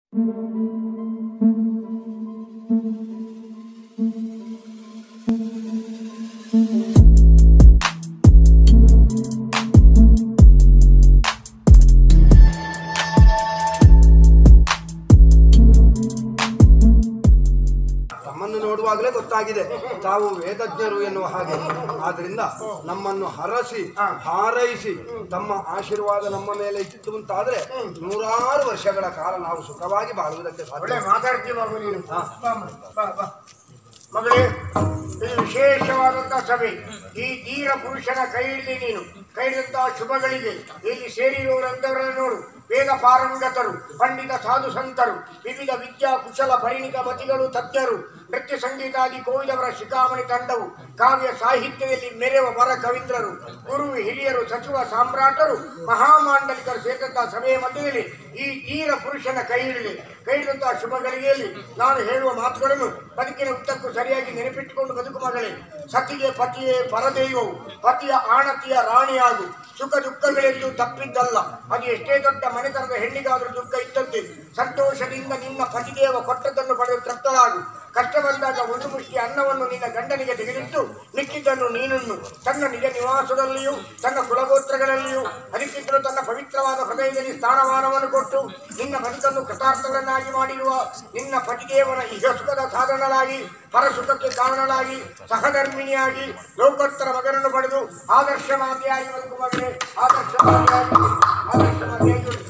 ತಮ್ಮನ್ನು ನೋಡುವಾಗಲೇ ಗೊತ್ತಾಗಿದೆ ತಾವು ವೇದಜ್ಞರು ಎನ್ನುವ ಹಾಗೆ ಆದ್ರಿಂದ ನಮ್ಮನ್ನು ಹರಸಿ ಹಾರೈಸಿ ತಮ್ಮ ಆಶೀರ್ವಾದ ನಮ್ಮ ಮೇಲೆ ಇಟ್ಟಿತ್ತು ಅಂತಾದ್ರೆ ನೂರಾರು ವರ್ಷಗಳ ಕಾಲ ನಾವು ಸುಖವಾಗಿ ಬಾಳುವುದಕ್ಕೆ ಸಾಧ್ಯ ಒಳ್ಳೆ ಮಾತಾಡ್ತೀವಿ ಮಗು ನೀನು ಬಾ ಮ- ಬಾ, ಬಾ. ಮಗಳೇ ಇದು ವಿಶೇಷವಾದಂತಹ ಸಭೆ ಈ ಧೀರ ಪುರುಷನ ಕೈ ಹಿಡಿದು ನೀನು ಕೈ ಹಿಡಿದಂತಹ ಶುಭಗಳಿಗೆ ಇಲ್ಲಿ ಸೇರಿರುವವರಂತವರನ್ನು ನೋಡು ವೇದ ಪಾರಂಗತರು ಪಂಡಿತ ಸಾಧು ಸಂತರು ವಿವಿಧ ವಿದ್ಯಾ ಕುಶಲ ಪರಿಣಿತ ಮತಿಗಳು ತಜ್ಞರು ನೃತ್ಯ ಸಂಗೀತಾದಿ ಕೋವಿದವರ ಶಿಖಾಮಣಿ ತಂಡವು ಕಾವ್ಯ ಸಾಹಿತ್ಯದಲ್ಲಿ ಮೆರೆವ ವರ ಕವೀಂದ್ರರು ಗುರು ಹಿರಿಯರು ಸಚಿವ ಸಾಮ್ರಾಟರು ಮಹಾಮಾಂಡಲಿಕರು ಸೇರಿದಂತಹ ಸಭೆಯ ಮಧ್ಯದಲ್ಲಿ ಈ ಧೀರ ಪುರುಷನ ಕೈ ಹಿಡಿದೆ ಕೈ ಹಿಡಿದಂತಹ ಶುಭ ಗಳಿಗೆಯಲ್ಲಿ ನಾನು ಹೇಳುವ ಮಾತುಗಳನ್ನು ಬದುಕಿನ ಉದ್ದಕ್ಕೂ ಸರಿಯಾಗಿ ನೆನಪಿಟ್ಟುಕೊಂಡು ಬದುಕು ಮಗಳೇ ಸತಿಗೆ ಪತಿಯೇ ಪರದೈವವು ಪತಿಯ ಆಣತಿಯ ರಾಣಿಯಾಗು ಸುಖ ದುಃಖಗಳೆಂದು ತಪ್ಪಿದ್ದಲ್ಲ ಅದು ಎಷ್ಟೇ ದೊಡ್ಡ ಮನೆತನದ ಹೆಣ್ಣಿಗಾದರೂ ದುಃಖ ಇದ್ದಂತೆ ಸಂತೋಷದಿಂದ ನಿನ್ನ ಪತಿದೇವ ಕೊಟ್ಟದ್ದನ್ನು ಪಡೆದು ತೃಪ್ತಳಾಗು ಕಷ್ಟ ಬಂದಾಗ ಒಂದು ಮುಷ್ಟಿ ಅನ್ನವನ್ನು ನಿನ್ನ ಗಂಡನಿಗೆ ತೆಗೆದಿಟ್ಟು ಮಿಕ್ಕಿದ್ದನ್ನು ನೀನನ್ನು ತನ್ನ ನಿಜ ನಿವಾಸದಲ್ಲಿಯೂ ತನ್ನ ಕುಲಗೋತ್ರಗಳಲ್ಲಿಯೂ ಅದಕ್ಕಿಂತಲೂ ತನ್ನ ಪವಿತ್ರವಾದ ಹೃದಯದಲ್ಲಿ ಸ್ಥಾನಮಾನವನ್ನು ಕೊಟ್ಟು ನಿನ್ನ ಬದುಕನ್ನು ಕೃತಾರ್ಥಗಳನ್ನಾಗಿ ಮಾಡಿರುವ ನಿನ್ನ ಪತಿದೇವನ ಇಹ ಸುಖದ ಸಾಧನಳಾಗಿ ಪರಸುಖಕ್ಕೆ ಕಾರಣಳಾಗಿ ಸಹಧರ್ಮಿಣಿಯಾಗಿ ಲೋಕೋತ್ತರ ಮಗನನ್ನು ಪಡೆದು ಆದರ್ಶ ಮಾತೆಯಾಗಿ ಬದುಕು ಮಗನೇ ಆದರ್ಶ ಮಾತೆಯಾಗಿ ಆದರ್ಶ ಮಾತೆಯಾಗಿ ಬದುಕು.